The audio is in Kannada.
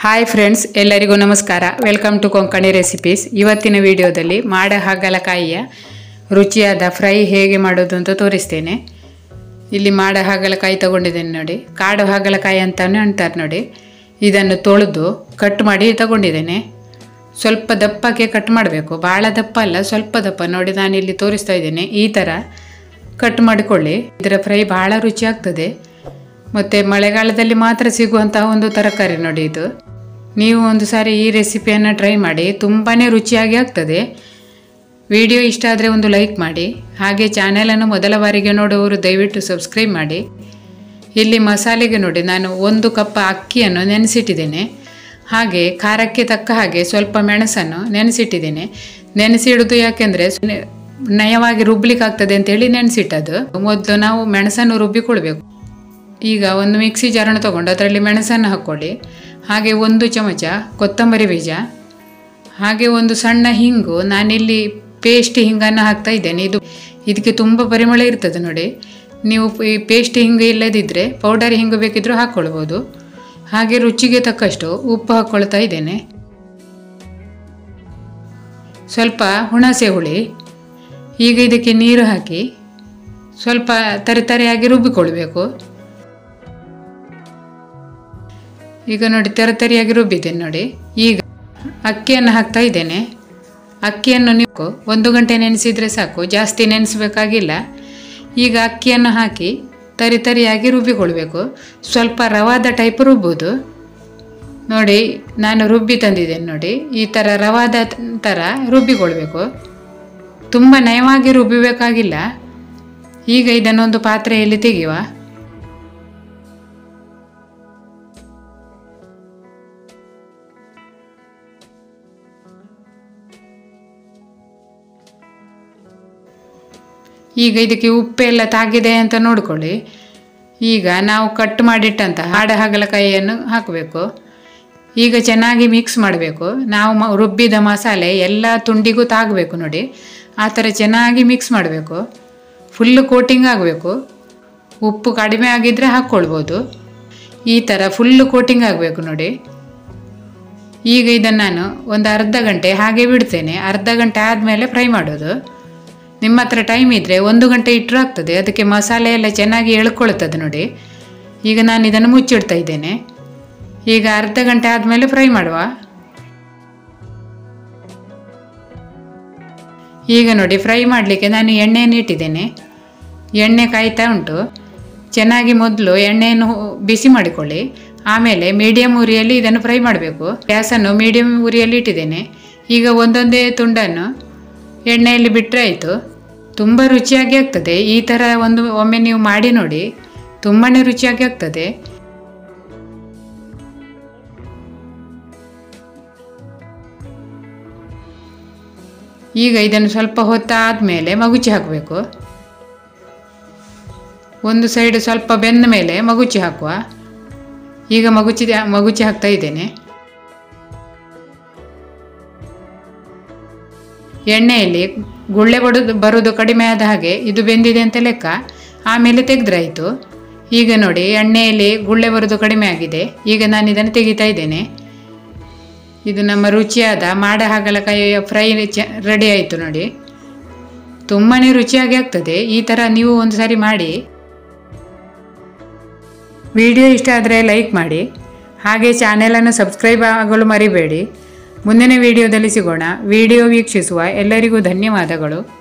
ಹಾಯ್ ಫ್ರೆಂಡ್ಸ್ ಎಲ್ಲರಿಗೂ ನಮಸ್ಕಾರ ವೆಲ್ಕಮ್ ಟು ಕೊಂಕಣಿ ರೆಸಿಪೀಸ್ ಇವತ್ತಿನ ವಿಡಿಯೋದಲ್ಲಿ ಮಾಡ ಹಾಗಲಕಾಯಿಯ ರುಚಿಯಾದ ಫ್ರೈ ಹೇಗೆ ಮಾಡೋದು ಅಂತ ತೋರಿಸ್ತೇನೆ ಇಲ್ಲಿ ಮಾಡ ಹಾಗಲಕಾಯಿ ತಗೊಂಡಿದ್ದೇನೆ ನೋಡಿ ಕಾಡು ಹಾಗಲಕಾಯಿ ಅಂತಾನೆ ಅಂತಾರೆ ನೋಡಿ ಇದನ್ನು ತೊಳೆದು ಕಟ್ ಮಾಡಿ ತಗೊಂಡಿದ್ದೇನೆ ಸ್ವಲ್ಪ ದಪ್ಪಕ್ಕೆ ಕಟ್ ಮಾಡಬೇಕು ಭಾಳ ದಪ್ಪ ಅಲ್ಲ ಸ್ವಲ್ಪ ದಪ್ಪ ನೋಡಿ ನಾನು ಇಲ್ಲಿ ತೋರಿಸ್ತಾ ಇದ್ದೇನೆ ಈ ಥರ ಕಟ್ ಮಾಡಿಕೊಳ್ಳಿ ಇದರ ಫ್ರೈ ಭಾಳ ರುಚಿ ಆಗ್ತದೆ ಮತ್ತು ಮಳೆಗಾಲದಲ್ಲಿ ಮಾತ್ರ ಸಿಗುವಂತಹ ಒಂದು ತರಕಾರಿ ನೋಡಿ ಇದು ನೀವು ಒಂದು ಸಾರಿ ಈ ರೆಸಿಪಿಯನ್ನು ಟ್ರೈ ಮಾಡಿ ತುಂಬಾ ರುಚಿಯಾಗಿ ಆಗ್ತದೆ ವಿಡಿಯೋ ಇಷ್ಟ ಆದರೆ ಒಂದು ಲೈಕ್ ಮಾಡಿ ಹಾಗೆ ಚಾನೆಲನ್ನು ಮೊದಲ ಬಾರಿಗೆ ನೋಡುವವರು ದಯವಿಟ್ಟು ಸಬ್ಸ್ಕ್ರೈಬ್ ಮಾಡಿ ಇಲ್ಲಿ ಮಸಾಲೆಗೆ ನೋಡಿ ನಾನು ಒಂದು ಕಪ್ ಅಕ್ಕಿಯನ್ನು ನೆನೆಸಿಟ್ಟಿದ್ದೇನೆ ಹಾಗೆ ಖಾರಕ್ಕೆ ತಕ್ಕ ಹಾಗೆ ಸ್ವಲ್ಪ ಮೆಣಸನ್ನು ನೆನೆಸಿಟ್ಟಿದ್ದೇನೆ ನೆನೆಸಿಡುವುದು ಯಾಕೆಂದರೆ ನಯವಾಗಿ ರುಬ್ಲಿಕ್ಕೆ ಆಗ್ತದೆ ಅಂತೇಳಿ ನೆನೆಸಿಟ್ಟದು ಮೊದಲು ನಾವು ಮೆಣಸನ್ನು ರುಬ್ಬಿಕೊಳ್ಬೇಕು ಈಗ ಒಂದು ಮಿಕ್ಸಿ ಜಾರನ್ನು ತಗೊಂಡು ಅದರಲ್ಲಿ ಮೆಣಸನ್ನು ಹಾಕ್ಕೊಳ್ಳಿ ಹಾಗೆ ಒಂದು ಚಮಚ ಕೊತ್ತಂಬರಿ ಬೀಜ ಹಾಗೆ ಒಂದು ಸಣ್ಣ ಹಿಂಗು ನಾನಿಲ್ಲಿ ಪೇಸ್ಟ್ ಹಿಂಗನ್ನು ಹಾಕ್ತಾ ಇದ್ದೇನೆ ಇದು ಇದಕ್ಕೆ ತುಂಬ ಪರಿಮಳ ಇರ್ತದೆ ನೋಡಿ ನೀವು ಈ ಪೇಸ್ಟ್ ಹಿಂಗು ಇಲ್ಲದಿದ್ದರೆ ಪೌಡರ್ ಹಿಂಗು ಬೇಕಿದ್ರೂ ಹಾಕ್ಕೊಳ್ಬೋದು ಹಾಗೆ ರುಚಿಗೆ ತಕ್ಕಷ್ಟು ಉಪ್ಪು ಹಾಕ್ಕೊಳ್ತಾ ಇದ್ದೇನೆ ಸ್ವಲ್ಪ ಹುಣಸೆ ಹುಳಿ ಈಗ ಇದಕ್ಕೆ ನೀರು ಹಾಕಿ ಸ್ವಲ್ಪ ತರಿತರಿಯಾಗಿ ರುಬ್ಬಿಕೊಳ್ಬೇಕು ಈಗ ನೋಡಿ ತೆರತರಿಯಾಗಿ ರುಬ್ಬಿದ್ದೇನೆ ನೋಡಿ ಈಗ ಅಕ್ಕಿಯನ್ನು ಹಾಕ್ತಾ ಇದ್ದೇನೆ ಅಕ್ಕಿಯನ್ನು ನೀವು ಒಂದು ಗಂಟೆ ನೆನೆಸಿದರೆ ಸಾಕು ಜಾಸ್ತಿ ನೆನೆಸಬೇಕಾಗಿಲ್ಲ ಈಗ ಅಕ್ಕಿಯನ್ನು ಹಾಕಿ ತರಿ ತರಿಯಾಗಿ ರುಬ್ಬಿಕೊಳ್ಬೇಕು ಸ್ವಲ್ಪ ರವಾದ ಟೈಪ್ ರುಬ್ಬೋದು ನೋಡಿ ನಾನು ರುಬ್ಬಿ ತಂದಿದ್ದೇನೆ ನೋಡಿ ಈ ಥರ ರವಾದ ಥರ ರುಬ್ಬಿಕೊಳ್ಬೇಕು ತುಂಬ ನಯವಾಗಿ ರುಬ್ಬಿಬೇಕಾಗಿಲ್ಲ ಈಗ ಇದನ್ನೊಂದು ಪಾತ್ರೆಯಲ್ಲಿ ತೆಗೆಯುವ ಈಗ ಇದಕ್ಕೆ ಉಪ್ಪೆಲ್ಲ ತಾಗಿದೆ ಅಂತ ನೋಡ್ಕೊಳ್ಳಿ ಈಗ ನಾವು ಕಟ್ ಮಾಡಿಟ್ಟಂತ ಹಾಡ ಹಾಗಲಕಾಯಿಯನ್ನು ಹಾಕಬೇಕು ಈಗ ಚೆನ್ನಾಗಿ ಮಿಕ್ಸ್ ಮಾಡಬೇಕು ನಾವು ಮ ರುಬ್ಬಿದ ಮಸಾಲೆ ಎಲ್ಲ ತುಂಡಿಗೂ ತಾಗಬೇಕು ನೋಡಿ ಆ ಥರ ಚೆನ್ನಾಗಿ ಮಿಕ್ಸ್ ಮಾಡಬೇಕು ಫುಲ್ಲು ಕೋಟಿಂಗ್ ಆಗಬೇಕು ಉಪ್ಪು ಕಡಿಮೆ ಆಗಿದ್ದರೆ ಹಾಕ್ಕೊಳ್ಬೋದು ಈ ಥರ ಫುಲ್ಲು ಕೋಟಿಂಗ್ ಆಗಬೇಕು ನೋಡಿ ಈಗ ಇದನ್ನು ನಾನು ಒಂದು ಅರ್ಧ ಗಂಟೆ ಹಾಗೆ ಬಿಡ್ತೇನೆ ಅರ್ಧ ಗಂಟೆ ಆದಮೇಲೆ ಫ್ರೈ ಮಾಡೋದು ನಿಮ್ಮ ಹತ್ರ ಟೈಮ್ ಇದ್ದರೆ ಒಂದು ಗಂಟೆ ಇಟ್ಟರು ಆಗ್ತದೆ ಅದಕ್ಕೆ ಮಸಾಲೆ ಎಲ್ಲ ಚೆನ್ನಾಗಿ ಎಳ್ಕೊಳ್ತದೆ ನೋಡಿ ಈಗ ನಾನು ಇದನ್ನು ಮುಚ್ಚಿಡ್ತಾ ಇದ್ದೇನೆ ಈಗ ಅರ್ಧ ಗಂಟೆ ಆದಮೇಲೆ ಫ್ರೈ ಮಾಡುವ ಈಗ ನೋಡಿ ಫ್ರೈ ಮಾಡಲಿಕ್ಕೆ ನಾನು ಎಣ್ಣೆಯನ್ನು ಇಟ್ಟಿದ್ದೇನೆ ಎಣ್ಣೆ ಕಾಯ್ತಾ ಉಂಟು ಚೆನ್ನಾಗಿ ಮೊದಲು ಎಣ್ಣೆಯನ್ನು ಬಿಸಿ ಮಾಡಿಕೊಳ್ಳಿ ಆಮೇಲೆ ಮೀಡಿಯಮ್ ಉರಿಯಲ್ಲಿ ಇದನ್ನು ಫ್ರೈ ಮಾಡಬೇಕು ಗ್ಯಾಸನ್ನು ಮೀಡಿಯಮ್ ಉರಿಯಲ್ಲಿ ಇಟ್ಟಿದ್ದೇನೆ ಈಗ ಒಂದೊಂದೇ ತುಂಡನ್ನು ಎಣ್ಣೆಯಲ್ಲಿ ಬಿಟ್ಟರೆ ಆಯಿತು ತುಂಬ ರುಚಿಯಾಗಿ ಆಗ್ತದೆ ಈ ಥರ ಒಂದು ಒಮ್ಮೆ ನೀವು ಮಾಡಿ ನೋಡಿ ತುಂಬಾ ರುಚಿಯಾಗಿ ಆಗ್ತದೆ ಈಗ ಇದನ್ನು ಸ್ವಲ್ಪ ಹೊತ್ತಾದಮೇಲೆ ಮಗುಚಿ ಹಾಕಬೇಕು ಒಂದು ಸೈಡ್ ಸ್ವಲ್ಪ ಬೆಂದ ಮೇಲೆ ಮಗುಚಿ ಹಾಕುವ ಈಗ ಮಗುಚಿ ಮಗುಚಿ ಹಾಕ್ತಾ ಇದ್ದೇನೆ ಎಣ್ಣೆಯಲ್ಲಿ ಗುಳ್ಳೆ ಬಡೋದು ಬರೋದು ಕಡಿಮೆ ಆದ ಹಾಗೆ ಇದು ಬೆಂದಿದೆ ಅಂತ ಲೆಕ್ಕ ಆಮೇಲೆ ತೆಗೆದ್ರಾಯಿತು ಈಗ ನೋಡಿ ಎಣ್ಣೆಯಲ್ಲಿ ಗುಳ್ಳೆ ಬರೋದು ಕಡಿಮೆ ಆಗಿದೆ ಈಗ ನಾನು ಇದನ್ನು ತೆಗಿತಾ ಇದ್ದೇನೆ ಇದು ನಮ್ಮ ರುಚಿಯಾದ ಮಾಡ ಹಾಗಲಕಾಯಿಯ ಫ್ರೈ ಚ ರೆಡಿ ಆಯಿತು ನೋಡಿ ತುಂಬಾ ರುಚಿಯಾಗಿ ಆಗ್ತದೆ ಈ ಥರ ನೀವು ಒಂದು ಸಾರಿ ಮಾಡಿ ವಿಡಿಯೋ ಇಷ್ಟ ಆದರೆ ಲೈಕ್ ಮಾಡಿ ಹಾಗೆ ಚಾನೆಲನ್ನು ಸಬ್ಸ್ಕ್ರೈಬ್ ಆಗಲು ಮರಿಬೇಡಿ ಮುಂದಿನ ವಿಡಿಯೋದಲ್ಲಿ ಸಿಗೋಣ ವಿಡಿಯೋ ವೀಕ್ಷಿಸುವ ಎಲ್ಲರಿಗೂ ಧನ್ಯವಾದಗಳು